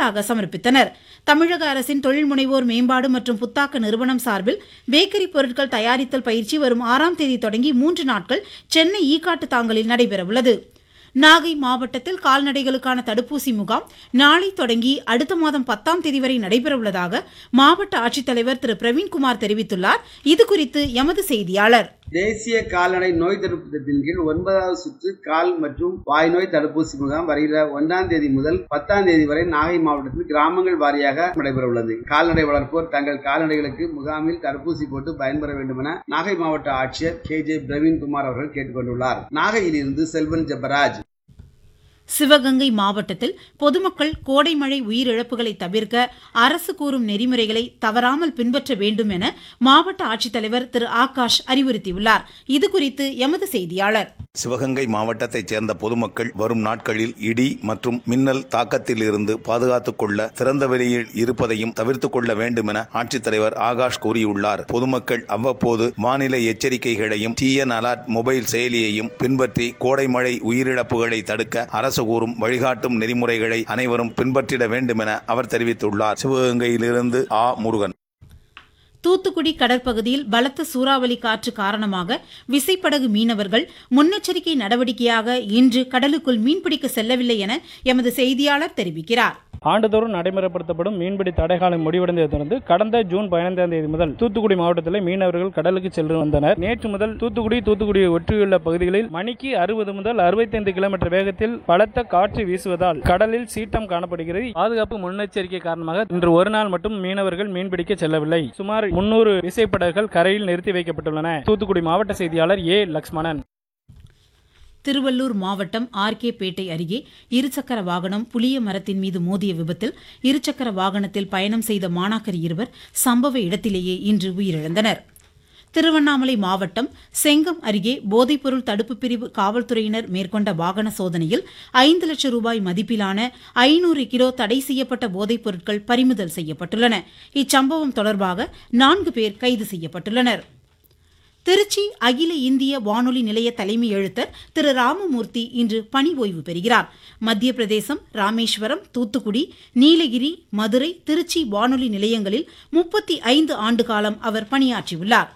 பரிசாக சமர்ப்பித்தனர் தமிழக அரசின் தொழில் முனைவோர் மேம்பாடு மற்றும் புத்தாக்க நிறுவனம் சார்பில் பேக்கரி பொருட்கள் தயாரித்தல் பயிற்சி வரும் ஆறாம் தேதி தொடங்கி மூன்று நாட்கள் சென்னை ஈக்காட்டு தாங்கலில் நடைபெறவுள்ளது நாகை மாவட்டத்தில் கால்நடைகளுக்கான தடுப்பூசி முகாம் நாளை தொடங்கி அடுத்த மாதம் பத்தாம் தேதி வரை நடைபெறவுள்ளதாக மாவட்ட ஆட்சித்தலைவர் திரு பிரவீன்குமார் தெரிவித்துள்ளார் இதுகுறித்து எமது செய்தியாளர் தேசிய கால்நடை நோய் தடுப்பு திட்டத்தின் கீழ் ஒன்பதாவது சுற்று கால் மற்றும் வாய் நோய் தடுப்பூசி முகாம் வருகிற ஒன்றாம் தேதி முதல் பத்தாம் தேதி வரை நாகை மாவட்டத்தில் கிராமங்கள் வாரியாக நடைபெற உள்ளது கால்நடை வளர்ப்போர் தங்கள் கால்நடைகளுக்கு முகாமில் தடுப்பூசி போட்டு பயன்பெற வேண்டும் என நாகை மாவட்ட ஆட்சியர் கே ஜே பிரவீன்குமார் அவர்கள் கேட்டுக்கொண்டுள்ளார் நாகையிலிருந்து செல்வன் ஜெபராஜ் சிவகங்கை மாவட்டத்தில் பொதுமக்கள் கோடை மழை உயிரிழப்புகளை தவிர்க்க அரசு கூறும் நெறிமுறைகளை தவறாமல் பின்பற்ற வேண்டும் என மாவட்ட ஆட்சித்தலைவர் திரு ஆகாஷ் அறிவுறுத்தியுள்ளார் இதுகுறித்து எமது செய்தியாளர் சிவகங்கை மாவட்டத்தைச் சேர்ந்த பொதுமக்கள் வரும் நாட்களில் இடி மற்றும் மின்னல் தாக்கத்தில் இருந்து பாதுகாத்துக் கொள்ள திறந்த வெளியில் இருப்பதையும் தவிர்த்துக் கொள்ள வேண்டும் என ஆட்சித்தலைவர் ஆகாஷ் கூறியுள்ளார் பொதுமக்கள் அவ்வப்போது வானிலை எச்சரிக்கைகளையும் டிஎன் அலர்ட் மொபைல் செயலியையும் பின்பற்றி கோடை மழை உயிரிழப்புகளை தடுக்க அரசு கூறும் வழிகாட்டும் நெறிமுறைகளை அனைவரும் பின்பற்றிட வேண்டும் என அவர் தெரிவித்துள்ளார் சிவகங்கையிலிருந்து ஆ முருகன் தூத்துக்குடி கடற்பகுதியில் பலத்த சூறாவளி காற்று காரணமாக விசைப்படகு மீனவர்கள் முன்னெச்சரிக்கை நடவடிக்கையாக இன்று கடலுக்குள் மீன்பிடிக்க செல்லவில்லை என எமது செய்தியாளர் தெரிவிக்கிறார் ஆண்டுதோறும் நடைமுறைப்படுத்தப்படும் மீன்பிடி தடைகாலம் முடிவடைந்ததை தொடர்ந்து கடந்த ஜூன் பதினைந்தாம் தேதி முதல் தூத்துக்குடி மாவட்டத்தில் மீனவர்கள் கடலுக்கு சென்று வந்தனர் நேற்று முதல் தூத்துக்குடி தூத்துக்குடியை ஒட்டியுள்ள பகுதிகளில் மணிக்கு அறுபது முதல் அறுபத்தைந்து கிலோமீட்டர் வேகத்தில் பலத்த காற்று வீசுவதால் கடலில் சீற்றம் காணப்படுகிறது பாதுகாப்பு முன்னெச்சரிக்கை காரணமாக இன்று ஒரு நாள் மட்டும் மீனவர்கள் மீன்பிடிக்க செல்லவில்லை சுமார் முன்னூறு விசைப்படகுகள் கரையில் நிறுத்தி வைக்கப்பட்டுள்ளன தூத்துக்குடி மாவட்ட செய்தியாளர் ஏ லக்ஷ்மணன் திருவள்ளூர் மாவட்டம் ஆர்கே பேட்டை அருகே இருசக்கர வாகனம் புளிய மரத்தின் மீது மோதிய விபத்தில் இருசக்கர வாகனத்தில் பயணம் செய்த மாணாக்கர் இருவர் சம்பவ இடத்திலேயே இன்று உயிரிழந்தனர் திருவண்ணாமலை மாவட்டம் செங்கம் அருகே போதைப்பொருள் தடுப்பு பிரிவு காவல்துறையினர் மேற்கொண்ட வாகன சோதனையில் ஐந்து லட்சம் ரூபாய் மதிப்பிலான ஐநூறு கிலோ தடை செய்யப்பட்ட போதைப் பொருட்கள் பறிமுதல் செய்யப்பட்டுள்ளன இச்சம்பவம் தொடர்பாக நான்கு பேர் கைது செய்யப்பட்டுள்ளனர் திருச்சி அகில இந்திய வானொலி நிலைய தலைமை எழுத்தர் திரு ராமமூர்த்தி இன்று பணி ஓய்வு பெறுகிறார் மத்திய பிரதேசம் ராமேஸ்வரம் தூத்துக்குடி நீலகிரி மதுரை திருச்சி வானொலி நிலையங்களில் முப்பத்தி ஐந்து ஆண்டு காலம் அவர் பணியாற்றியுள்ளார்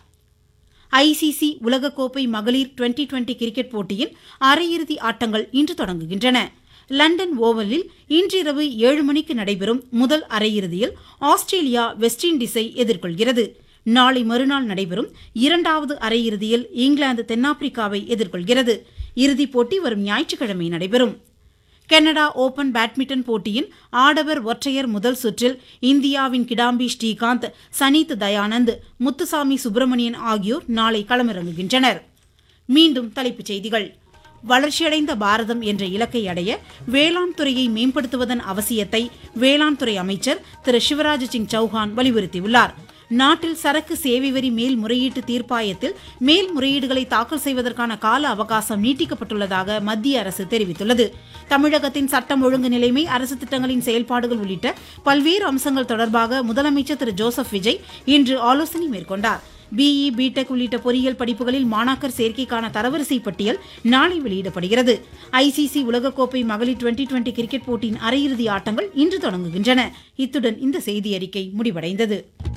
ஐசிசி உலகக்கோப்பை மகளிர் டுவெண்டி டுவெண்டி கிரிக்கெட் போட்டியின் அரையிறுதி ஆட்டங்கள் இன்று தொடங்குகின்றன லண்டன் ஓவலில் இன்றிரவு ஏழு மணிக்கு நடைபெறும் முதல் அரையிறுதியில் ஆஸ்திரேலியா வெஸ்ட் இண்டீஸை எதிர்கொள்கிறது நாளை மறுநாள் நடைபெறும் இரண்டாவது அரையிறுதியில் இங்கிலாந்து தென்னாப்பிரிக்காவை எதிர்கொள்கிறது இறுதிப் போட்டி வரும் ஞாயிற்றுக்கிழமை நடைபெறும் கனடா ஓபன் பேட்மிண்டன் போட்டியின் ஆடவர் ஒற்றையர் முதல் சுற்றில் இந்தியாவின் கிடாம்பி ஸ்ரீகாந்த் சனீத் தயானந்த் முத்துசாமி சுப்பிரமணியன் ஆகியோர் நாளை களமிறங்குகின்றனர் மீண்டும் தலைப்புச் செய்திகள் வளர்ச்சியடைந்த பாரதம் என்ற இலக்கை அடைய வேளாண் துறையை மேம்படுத்துவதன் அவசியத்தை வேளாண் துறை அமைச்சர் திரு சிவராஜ் சிங் சௌஹான் வலியுறுத்தியுள்ளார் நாட்டில் சரக்கு சேவை வரி மேல்முறையீட்டு தீர்ப்பாயத்தில் மேல்முறையீடுகளை தாக்கல் செய்வதற்கான கால அவகாசம் நீட்டிக்கப்பட்டுள்ளதாக மத்திய அரசு தெரிவித்துள்ளது தமிழகத்தின் சட்டம் ஒழுங்கு நிலைமை அரசு திட்டங்களின் செயல்பாடுகள் உள்ளிட்ட பல்வேறு அம்சங்கள் தொடர்பாக முதலமைச்சர் திரு ஜோசப் விஜய் இன்று ஆலோசனை மேற்கொண்டார் பிஇ பிடெக் உள்ளிட்ட பொறியியல் படிப்புகளில் மாணாக்கர் சேர்க்கைக்கான தரவரிசை பட்டியல் நாளை வெளியிடப்படுகிறது ஐசிசி உலகக்கோப்பை மகளிர் டுவெண்டி டுவெண்டி கிரிக்கெட் போட்டியின் அரையிறுதி ஆட்டங்கள் இன்று தொடங்குகின்றன இத்துடன் இந்த செய்தி அறிக்கை முடிவடைந்தது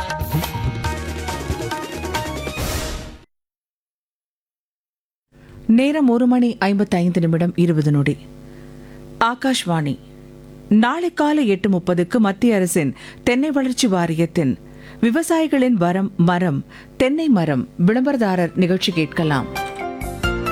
நேரம் ஒரு மணி ஐம்பத்தைந்து நிமிடம் இருபது நொடி ஆகாஷ்வாணி நாளை காலை எட்டு முப்பதுக்கு மத்திய அரசின் தென்னை வளர்ச்சி வாரியத்தின் விவசாயிகளின் வரம் மரம் தென்னை மரம் விளம்பரதாரர் நிகழ்ச்சி கேட்கலாம்